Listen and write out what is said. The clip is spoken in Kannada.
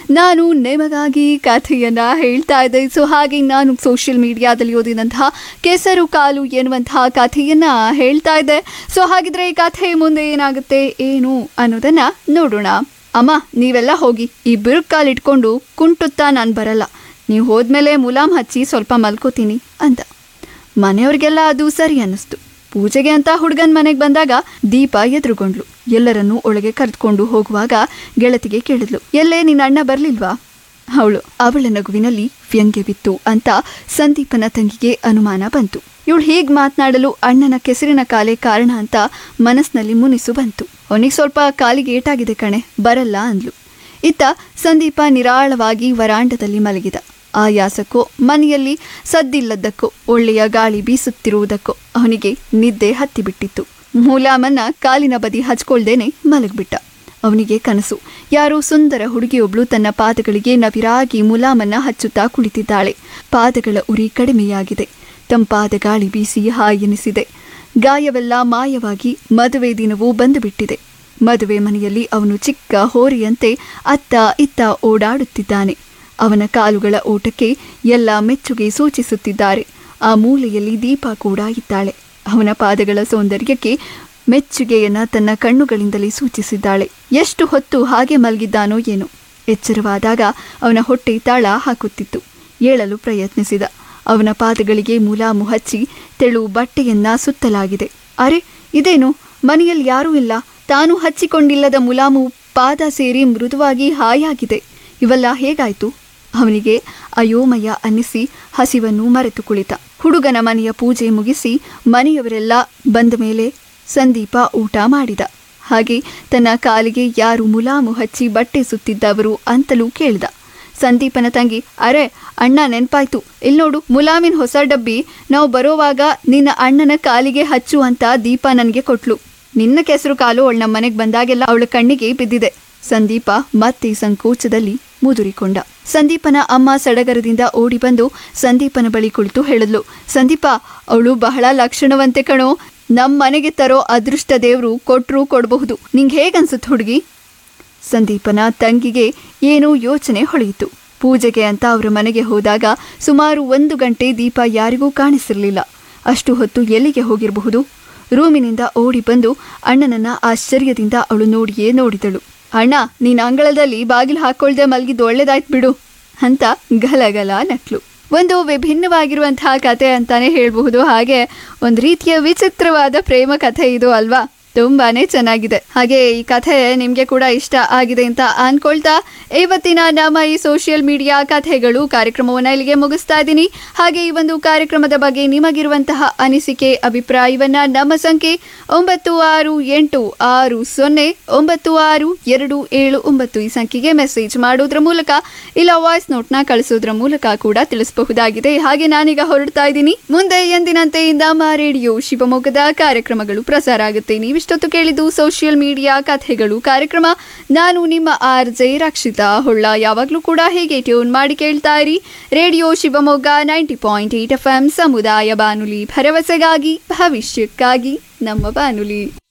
ನಾನು ನಿಮಗಾಗಿ ಕಥೆಯನ್ನ ಹೇಳ್ತಾ ಇದ್ದೆ ಸೊ ಹಾಗೆ ನಾನು ಸೋಷಿಯಲ್ ಮೀಡಿಯಾದಲ್ಲಿ ಓದಿದಂತಹ ಕೆಸರು ಕಾಲು ಎನ್ನುವಂತಹ ಕಥೆಯನ್ನ ಹೇಳ್ತಾ ಇದ್ದೆ ಸೊ ಹಾಗಿದ್ರೆ ಈ ಕಥೆ ಮುಂದೆ ಏನಾಗುತ್ತೆ ಏನು ಅನ್ನೋದನ್ನ ನೋಡೋಣ ಅಮ್ಮ ನೀವೆಲ್ಲ ಹೋಗಿ ಈ ಬಿರುಕು ಕಾಲು ಇಟ್ಕೊಂಡು ಕುಂಟುತ್ತಾ ನಾನು ಬರಲ್ಲ ನೀವು ಹೋದ್ಮೇಲೆ ಮುಲಾಮ್ ಹಚ್ಚಿ ಸ್ವಲ್ಪ ಮಲ್ಕೋತೀನಿ ಅಂದ ಮನೆಯವ್ರಿಗೆಲ್ಲ ಅದು ಸರಿ ಅನ್ನಿಸ್ತು ಪೂಜೆಗೆ ಅಂತ ಹುಡುಗನ ಮನೆಗೆ ಬಂದಾಗ ದೀಪ ಎದುರುಗೊಂಡ್ಲು ಎಲ್ಲರನ್ನೂ ಒಳಗೆ ಕರೆದುಕೊಂಡು ಹೋಗುವಾಗ ಗೆಳತಿಗೆ ಕೇಳಿದ್ಲು ಎಲ್ಲೇ ನಿನ್ನ ಅಣ್ಣ ಬರ್ಲಿಲ್ವಾ ಅವಳು ಅವಳ ನಗುವಿನಲ್ಲಿ ವ್ಯಂಗ್ಯ ಬಿತ್ತು ಅಂತ ಸಂದೀಪನ ತಂಗಿಗೆ ಅನುಮಾನ ಬಂತು ಇವಳು ಹೀಗೆ ಮಾತನಾಡಲು ಅಣ್ಣನ ಕೆಸರಿನ ಕಾಲೇ ಕಾರಣ ಅಂತ ಮನಸ್ಸಿನಲ್ಲಿ ಮುನಿಸು ಬಂತು ಅವನಿಗೆ ಸ್ವಲ್ಪ ಕಾಲಿಗೆ ಏಟಾಗಿದೆ ಕಣೆ ಬರಲ್ಲ ಅಂದ್ಲು ಇತ್ತ ಸಂದೀಪ ನಿರಾಳವಾಗಿ ವರಾಂಡದಲ್ಲಿ ಮಲಗಿದ ಆಯಾಸಕ್ಕೋ ಮನೆಯಲ್ಲಿ ಸದ್ದಿಲ್ಲದ್ದಕ್ಕೋ ಒಳ್ಳೆಯ ಗಾಳಿ ಬೀಸುತ್ತಿರುವುದಕ್ಕೋ ಅವನಿಗೆ ನಿದ್ದೆ ಹತ್ತಿಬಿಟ್ಟಿತ್ತು ಮೂಲಾಮನ್ನ ಕಾಲಿನ ಬದಿ ಹಚ್ಕೊಳ್ದೇನೆ ಮಲಗ್ಬಿಟ್ಟ ಅವನಿಗೆ ಕನಸು ಯಾರೋ ಸುಂದರ ಹುಡುಗಿಯೊಬ್ಳು ತನ್ನ ಪಾದಗಳಿಗೆ ನವಿರಾಗಿ ಮುಲಾಮನ್ನ ಹಚ್ಚುತ್ತಾ ಕುಳಿತಿದ್ದಾಳೆ ಪಾದಗಳ ಉರಿ ಕಡಿಮೆಯಾಗಿದೆ ತಂಪಾದ ಗಾಳಿ ಬೀಸಿ ಹಾಯೆನಿಸಿದೆ ಗಾಯವೆಲ್ಲ ಮಾಯವಾಗಿ ಮದುವೆ ದಿನವೂ ಬಂದು ಬಿಟ್ಟಿದೆ ಮದುವೆ ಮನೆಯಲ್ಲಿ ಅವನು ಚಿಕ್ಕ ಹೋರಿಯಂತೆ ಅತ್ತ ಇತ್ತ ಓಡಾಡುತ್ತಿದ್ದಾನೆ ಅವನ ಕಾಲುಗಳ ಓಟಕ್ಕೆ ಎಲ್ಲ ಮೆಚ್ಚುಗೆ ಸೂಚಿಸುತ್ತಿದ್ದಾರೆ ಆ ಮೂಲೆಯಲ್ಲಿ ದೀಪ ಕೂಡ ಇದ್ದಾಳೆ ಅವನ ಪಾದಗಳ ಸೌಂದರ್ಯಕ್ಕೆ ಮೆಚ್ಚುಗೆಯನ್ನ ತನ್ನ ಕಣ್ಣುಗಳಿಂದಲೇ ಸೂಚಿಸಿದ್ದಾಳೆ ಎಷ್ಟು ಹೊತ್ತು ಹಾಗೆ ಮಲಗಿದ್ದಾನೋ ಏನೋ ಎಚ್ಚರವಾದಾಗ ಅವನ ಹೊಟ್ಟೆ ತಾಳ ಹಾಕುತ್ತಿತ್ತು ಏಳಲು ಪ್ರಯತ್ನಿಸಿದ ಅವನ ಪಾದಗಳಿಗೆ ಮುಲಾಮು ಹಚ್ಚಿ ತೆಳು ಬಟ್ಟೆಯನ್ನ ಸುತ್ತಲಾಗಿದೆ ಅರೆ ಇದೇನು ಮನೆಯಲ್ಲಿ ಯಾರೂ ಇಲ್ಲ ತಾನು ಹಚ್ಚಿಕೊಂಡಿಲ್ಲದ ಮುಲಾಮು ಪಾದ ಸೇರಿ ಮೃದುವಾಗಿ ಹಾಯಾಗಿದೆ ಇವೆಲ್ಲ ಹೇಗಾಯ್ತು ಅವನಿಗೆ ಅಯೋಮಯ ಅನ್ನಿಸಿ ಹಸಿವನ್ನು ಮರೆತು ಕುಳಿತ ಹುಡುಗನ ಮನೆಯ ಪೂಜೆ ಮುಗಿಸಿ ಮನೆಯವರೆಲ್ಲ ಬಂದ ಮೇಲೆ ಸಂದೀಪ ಊಟ ಮಾಡಿದ ಹಾಗೆ ತನ್ನ ಕಾಲಿಗೆ ಯಾರು ಮುಲಾಮು ಹಚ್ಚಿ ಬಟ್ಟೆ ಸುತ್ತಿದ್ದವರು ಅಂತಲೂ ಕೇಳಿದ ಸಂದೀಪನ ತಂಗಿ ಅರೆ ಅಣ್ಣ ನೆನ್ಪಾಯ್ತು ಇಲ್ಲಿ ನೋಡು ಮುಲಾಮಿನ ಹೊಸ ಡಬ್ಬಿ ನಾವು ಬರೋವಾಗ ನಿನ್ನ ಅಣ್ಣನ ಕಾಲಿಗೆ ಹಚ್ಚು ಅಂತ ದೀಪ ನನಗೆ ಕೊಟ್ಲು ನಿನ್ನ ಕೆಸರು ಕಾಲು ಅವಳ ನಮ್ಮ ಮನೆಗೆ ಬಂದಾಗೆಲ್ಲ ಅವಳ ಕಣ್ಣಿಗೆ ಬಿದ್ದಿದೆ ಸಂದೀಪ ಮತ್ತೆ ಸಂಕೋಚದಲ್ಲಿ ಮುದುರಿಕೊಂಡ ಸಂದೀಪನ ಅಮ್ಮ ಸಡಗರದಿಂದ ಓಡಿ ಬಂದು ಸಂದೀಪನ ಬಳಿ ಕುಳಿತು ಹೇಳಿದ್ಲು ಸಂದೀಪ ಅವಳು ಬಹಳ ಲಕ್ಷಣವಂತೆ ಕಣೋ ನಮ್ಮ ಮನೆಗೆ ತರೋ ಅದೃಷ್ಟ ದೇವ್ರು ಕೊಟ್ರೂ ಕೊಡಬಹುದು ನಿಂಗೆ ಹೇಗನ್ಸುತ್ತೆ ಹುಡುಗಿ ಸಂದೀಪನ ತಂಗಿಗೆ ಏನೋ ಯೋಚನೆ ಹೊಳೆಯಿತು ಪೂಜೆಗೆ ಅಂತ ಅವರ ಮನೆಗೆ ಹೋದಾಗ ಸುಮಾರು ಒಂದು ಗಂಟೆ ದೀಪ ಯಾರಿಗೂ ಕಾಣಿಸಿರಲಿಲ್ಲ ಅಷ್ಟು ಹೊತ್ತು ಎಲ್ಲಿಗೆ ಹೋಗಿರಬಹುದು ರೂಮಿನಿಂದ ಓಡಿ ಬಂದು ಅಣ್ಣನನ್ನ ಆಶ್ಚರ್ಯದಿಂದ ಅವಳು ನೋಡಿಯೇ ನೋಡಿದಳು ಅಣ್ಣ ನೀನ್ ಅಂಗಳದಲ್ಲಿ ಬಾಗಿಲು ಹಾಕೊಳ್ದೆ ಮಲಗಿದ್ದು ಒಳ್ಳೇದಾಯ್ತು ಬಿಡು ಅಂತ ಗಲಗಲ ನಕ್ಲು ಒಂದು ವಿಭಿನ್ನವಾಗಿರುವಂತಹ ಕತೆ ಅಂತಾನೆ ಹೇಳಬಹುದು ಹಾಗೆ ಒಂದು ರೀತಿಯ ವಿಚಿತ್ರವಾದ ಪ್ರೇಮ ಕಥೆ ಇದು ಅಲ್ವಾ ತುಂಬಾನೇ ಚೆನ್ನಾಗಿದೆ ಹಾಗೆ ಈ ಕಥೆ ನಿಮಗೆ ಕೂಡ ಇಷ್ಟ ಆಗಿದೆ ಅಂತ ಅನ್ಕೊಳ್ತಾ ಇವತ್ತಿನ ನಮ್ಮ ಈ ಸೋಷಿಯಲ್ ಮೀಡಿಯಾ ಕಥೆಗಳು ಕಾರ್ಯಕ್ರಮವನ್ನು ಇಲ್ಲಿಗೆ ಮುಗಿಸ್ತಾ ಇದ್ದೀನಿ ಹಾಗೆ ಈ ಒಂದು ಕಾರ್ಯಕ್ರಮದ ಬಗ್ಗೆ ನಿಮಗಿರುವಂತಹ ಅನಿಸಿಕೆ ಅಭಿಪ್ರಾಯವನ್ನ ನಮ್ಮ ಸಂಖ್ಯೆ ಒಂಬತ್ತು ಆರು ಎಂಟು ಆರು ಸೊನ್ನೆ ಒಂಬತ್ತು ಆರು ಎರಡು ಏಳು ಒಂಬತ್ತು ಈ ಸಂಖ್ಯೆಗೆ ಮೆಸೇಜ್ ಮಾಡೋದ್ರ ಮೂಲಕ ಇಲ್ಲ ವಾಯ್ಸ್ ನೋಟ್ನ ಕಳಿಸೋದ್ರ ಮೂಲಕ ಕೂಡ ತಿಳಿಸಬಹುದಾಗಿದೆ ಹಾಗೆ ನಾನೀಗ ಹೊರಡ್ತಾ ಇದ್ದೀನಿ ಮುಂದೆ ಎಂದಿನಂತೆ ನಮ್ಮ ರೇಡಿಯೋ ಶಿವಮೊಗ್ಗದ ಕಾರ್ಯಕ್ರಮಗಳು ಪ್ರಸಾರ ಆಗುತ್ತೆ ನೀವಿಷ್ಟೊತ್ತು ಕೇಳಿದ್ದು ಸೋಷಿಯಲ್ ಮೀಡಿಯಾ ಕಥೆಗಳು ಕಾರ್ಯಕ್ರಮ ನಾನು ನಿಮ್ಮ ಆರ್ ಜೆ ರಕ್ಷಿತಾ ಹೊಳ್ಳ ಯಾವಾಗಲೂ ಕೂಡ ಹೀಗೆ ಟ್ಯೂನ್ ಮಾಡಿ ಕೇಳ್ತಾ ಇರಿ radio Shivamogga ninety point eight F M ಸಮುದಾಯ ಬಾನುಲಿ ಭರವಸೆಗಾಗಿ ಭವಿಷ್ಯಕ್ಕಾಗಿ ನಮ್ಮ ಬಾನುಲಿ